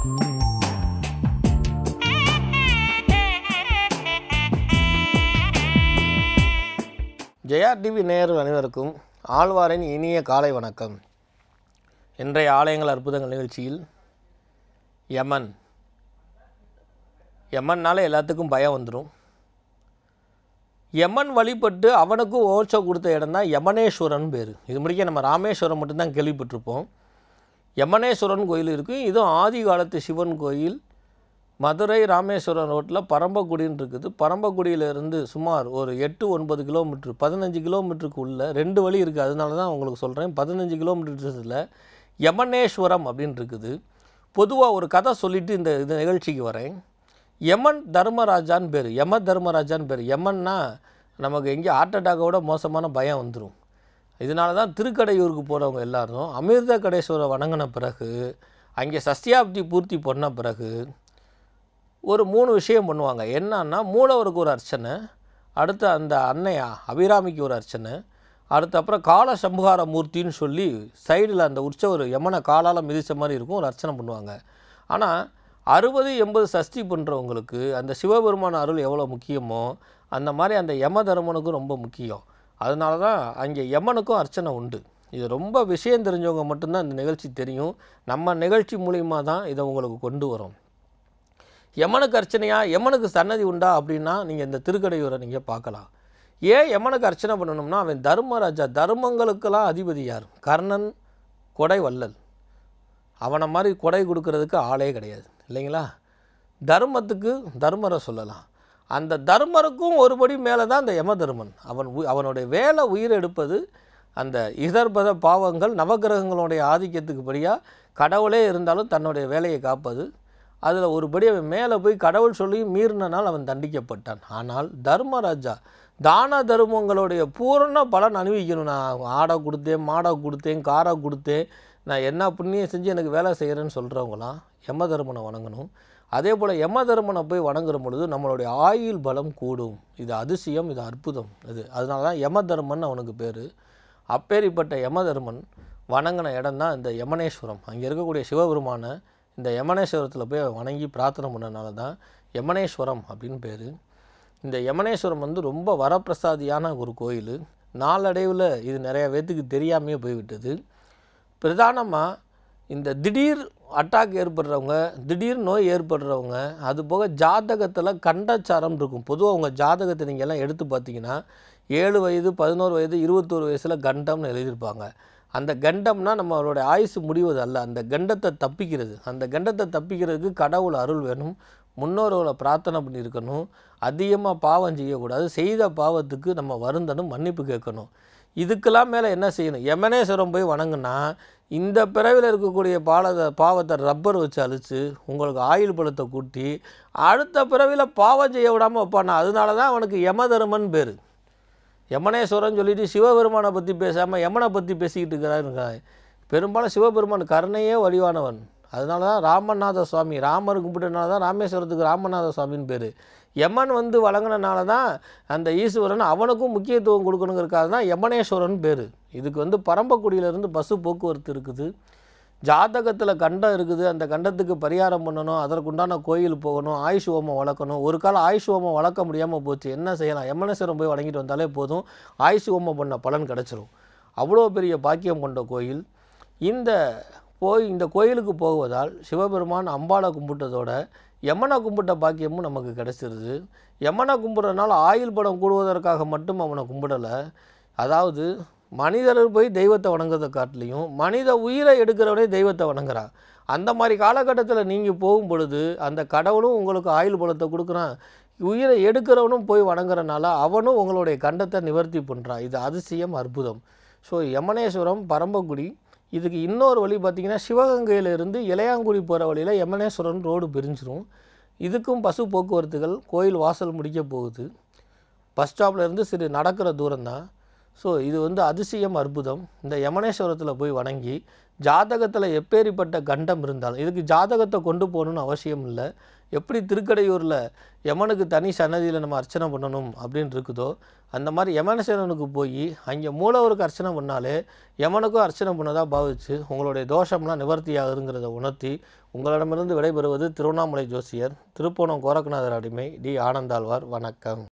Jaya TV நேயர்கள் அனைவருக்கும் ஆழ்வாரின் இனிய காலை வணக்கம் இன்றைய ஆலயங்கள் அற்புதங்கள் நிகழ்ச்சியில் யமன் யமன்னால எல்லாத்துக்கும் பயம் வந்துடும் யமன் வழிபட்டு அவனுக்கும் ஓச்ச கொடுத்த இடம் தான் யமனேஸ்வரன் பேர் இது முடிக்க நம்ம ராமேஸ்வரம் மட்டும்தான் கேள்விப்பட்டிருப்போம் யமனேஸ்வரன் கோயில் இருக்குது இதுவும் ஆதி காலத்து சிவன் கோயில் மதுரை ராமேஸ்வரம் ரோட்டில் பரம்பக்குடின்னு இருக்குது பரம்பக்குடியிலேருந்து சுமார் ஒரு எட்டு ஒன்பது கிலோமீட்டர் பதினஞ்சு கிலோமீட்டருக்கு உள்ள ரெண்டு வழி இருக்குது அதனால தான் உங்களுக்கு சொல்கிறேன் பதினஞ்சு கிலோமீட்டர்ஸில் யமனேஸ்வரம் அப்படின்னு இருக்குது பொதுவாக ஒரு கதை சொல்லிவிட்டு இந்த இந்த நிகழ்ச்சிக்கு வரேன் யமன் தர்மராஜான்னு பேர் யம தர்மராஜான்னு பேர் யமன்னா நமக்கு எங்கே ஹார்ட் அட்டாக்கோட மோசமான பயம் வந்துடும் இதனால தான் திருக்கடையூருக்கு போகிறவங்க எல்லாரும் அமிர்த கடேஸ்வரை வணங்கின பிறகு அங்கே சஸ்தியாப்தி பூர்த்தி பண்ண பிறகு ஒரு மூணு விஷயம் பண்ணுவாங்க என்னன்னா மூலவருக்கு ஒரு அர்ச்சனை அடுத்து அந்த அன்னையா அபிராமிக்கு ஒரு அர்ச்சனை அடுத்து அப்புறம் கால சம்புகார மூர்த்தின்னு சொல்லி சைடில் அந்த உற்சவர் யமனை காலால் மிதித்த மாதிரி இருக்கும் ஒரு அர்ச்சனை பண்ணுவாங்க ஆனால் அறுபது எண்பது சஷ்டி பண்ணுறவங்களுக்கு அந்த சிவபெருமான அருள் எவ்வளோ முக்கியமோ அந்த மாதிரி அந்த யம தர்மனுக்கும் ரொம்ப முக்கியம் அதனால தான் அங்கே யமனுக்கும் அர்ச்சனை உண்டு இது ரொம்ப விஷயம் தெரிஞ்சவங்க மட்டும்தான் இந்த நிகழ்ச்சி தெரியும் நம்ம நிகழ்ச்சி மூலிமா தான் இதை உங்களுக்கு கொண்டு வரோம் யமனுக்கு அர்ச்சனையா யமனுக்கு சன்னதி உண்டா அப்படின்னா நீங்கள் இந்த திருக்கடையூரை நீங்கள் பார்க்கலாம் ஏன் யமனுக்கு அர்ச்சனை பண்ணணும்னா அவன் தர்மராஜா தர்மங்களுக்கெல்லாம் அதிபதி யார் கர்ணன் கொடை வள்ளல் அவனை மாதிரி கொடை கொடுக்கறதுக்கு ஆளே கிடையாது இல்லைங்களா தர்மத்துக்கு தர்மரை சொல்லலாம் அந்த தர்மருக்கும் ஒருபடி மேலே தான் அந்த யம தர்மன் அவன் உ- அவனுடைய வேலை உயிர் எடுப்பது அந்த இதர்பத பாவங்கள் நவக்கிரகங்களுடைய ஆதிக்கத்துக்கு படியாக கடவுளே இருந்தாலும் தன்னுடைய வேலையை காப்பது அதில் ஒருபடி அவன் மேலே போய் கடவுள் சொல்லியும் மீறினால் அவன் தண்டிக்கப்பட்டான் ஆனால் தர்மராஜா தான தர்மங்களுடைய பூரண பலன் அனுபவிக்கணும் நான் ஆடை கொடுத்தேன் மாடை கொடுத்தேன் காரை கொடுத்தேன் நான் என்ன புண்ணியம் செஞ்சு எனக்கு வேலை செய்கிறேன்னு சொல்கிறவங்களாம் யம தர்மனை வணங்கணும் அதே போல் யம தர்மனை போய் வணங்குற பொழுது நம்மளுடைய ஆயுள் பலம் கூடும் இது அதிசயம் இது அற்புதம் இது அதனால தான் யம தர்மன் அவனுக்கு பேர் அப்பேரிப்பட்ட யம தர்மன் வணங்கின இடம் தான் இந்த யமனேஸ்வரம் அங்கே இருக்கக்கூடிய சிவபெருமான இந்த யமனேஸ்வரத்தில் போய் வணங்கி பிரார்த்தனை பண்ணனால தான் யமனேஸ்வரம் அப்படின்னு பேர் இந்த யமனேஸ்வரம் வந்து ரொம்ப வரப்பிரசாதியான ஒரு கோயில் நாளடைவில் இது நிறைய பேர்த்துக்கு தெரியாமையே போய்விட்டது பிரதானமாக இந்த திடீர் அட்டாக் ஏற்படுறவங்க திடீர் நோய் ஏற்படுறவங்க அது போக ஜாதகத்தில் கண்டச்சாரம் இருக்கும் பொதுவாக உங்கள் ஜாதகத்தை நீங்கள் எல்லாம் எடுத்து பார்த்தீங்கன்னா ஏழு வயது பதினோரு வயது இருபத்தோரு வயசில் கண்டம்னு எழுதியிருப்பாங்க அந்த கண்டம்னா நம்மளுடைய ஆயுசு முடிவது அல்ல அந்த கண்டத்தை தப்பிக்கிறது அந்த கண்டத்தை தப்பிக்கிறதுக்கு கடவுள் அருள் வேணும் முன்னோர்களை பிரார்த்தனை பண்ணியிருக்கணும் அதிகமாக பாவம் செய்யக்கூடாது செய்த பாவத்துக்கு நம்ம வருந்தணும் மன்னிப்பு கேட்கணும் இதுக்கெல்லாம் மேலே என்ன செய்யணும் யமனேஸ்வரம் போய் வணங்குனா இந்த பிறவியில் இருக்கக்கூடிய பாலத்தை பாவத்தை ரப்பர் வச்சு அழித்து உங்களுக்கு ஆயுள் பலத்தை கூட்டி அடுத்த பிறவியில் பாவம் செய்ய விடாமல் வைப்பானா அதனால தான் அவனுக்கு யமதர்மன் பேர் யமனேஸ்வரன் சொல்லிட்டு சிவபெருமானை பற்றி பேசாமல் யமனை பற்றி பேசிக்கிட்டு இருக்கிறாருங்க பெரும்பாலும் சிவபெருமான் கருணையே வடிவானவன் அதனால தான் ராமநாத சுவாமி ராமர் கும்பிட்டனால தான் ராமேஸ்வரத்துக்கு ராமநாத சுவாமின்னு பேர் யமன் வந்து வழங்கினனால தான் அந்த ஈஸ்வரன் அவனுக்கும் முக்கியத்துவம் கொடுக்கணுங்கிறதுக்காக தான் யமனேஸ்வரன் பேர் இதுக்கு வந்து பரம்பக்குடியிலேருந்து பஸ்ஸு போக்குவரத்து இருக்குது ஜாதகத்தில் கண்டம் இருக்குது அந்த கண்டத்துக்கு பரிகாரம் பண்ணணும் அதற்குண்டான கோயில் போகணும் ஆயுஷ் ஹோமம் வளர்க்கணும் ஒரு காலம் ஆயுஷ் ஹோமம் வளர்க்க முடியாமல் போச்சு என்ன செய்யலாம் யமனேஸ்வரம் போய் வணங்கிட்டு வந்தாலே போதும் ஆயுஷ் ஹோமம் பண்ண பலன் கிடச்சிரும் அவ்வளோ பெரிய பாக்கியம் கொண்ட கோயில் இந்த போய் இந்த கோயிலுக்கு போவதால் சிவபெருமான் அம்பாளை கும்பிட்டதோட யமனை கும்பிட்ட பாக்கியமும் நமக்கு கிடைச்சிருது யமனை கும்பிட்றதுனால ஆயுள் படம் கூடுவதற்காக மட்டும் அவனை கும்பிடலை அதாவது மனிதர் போய் தெய்வத்தை வணங்குறதை காட்டிலையும் மனித உயிரை எடுக்கிறவனே தெய்வத்தை வணங்குறான் அந்த மாதிரி காலகட்டத்தில் நீங்கள் போகும் பொழுது அந்த கடவுளும் உங்களுக்கு ஆயுள் பலத்தை கொடுக்குறான் உயிரை எடுக்கிறவனும் போய் வணங்குறனால அவனும் உங்களுடைய கண்டத்தை நிவர்த்தி பண்ணுறான் இது அதிசயம் அற்புதம் ஸோ யமனேஸ்வரம் பரம்பக்குடி இதுக்கு இன்னொரு வழி பார்த்திங்கன்னா சிவகங்கையிலிருந்து இளையாங்குடி போகிற வழியில் யமனேஸ்வரன் ரோடு பிரிஞ்சிரும் இதுக்கும் பசு போக்குவரத்துகள் கோயில் வாசல் முடிக்க போகுது பஸ் ஸ்டாப்ல இருந்து சிறு நடக்கிற தூரம் தான் ஸோ இது வந்து அதிசயம் அற்புதம் இந்த யமனேஸ்வரத்தில் போய் வணங்கி ஜாதகத்தில் எப்பேறிப்பட்ட கண்டம் இருந்தாலும் இதுக்கு ஜாதகத்தை கொண்டு போகணும்னு அவசியம் இல்லை எப்படி திருக்கடையூரில் யமனுக்கு தனி சன்னதியில் நம்ம அர்ச்சனை பண்ணணும் அப்படின்னு இருக்குதோ அந்த மாதிரி யமனசேனனுக்கு போய் அங்கே மூலவருக்கு அர்ச்சனை பண்ணாலே யமனுக்கும் அர்ச்சனை பண்ணதாக பாவிச்சு உங்களுடைய தோஷம்லாம் நிவர்த்தி ஆகுதுங்கிறத உணர்த்தி உங்களிடமிருந்து விடைபெறுவது திருவண்ணாமலை ஜோசியர் திருப்போணம் கோரக்கநாதர் அடிமை டி ஆனந்தாழ்வார் வணக்கம்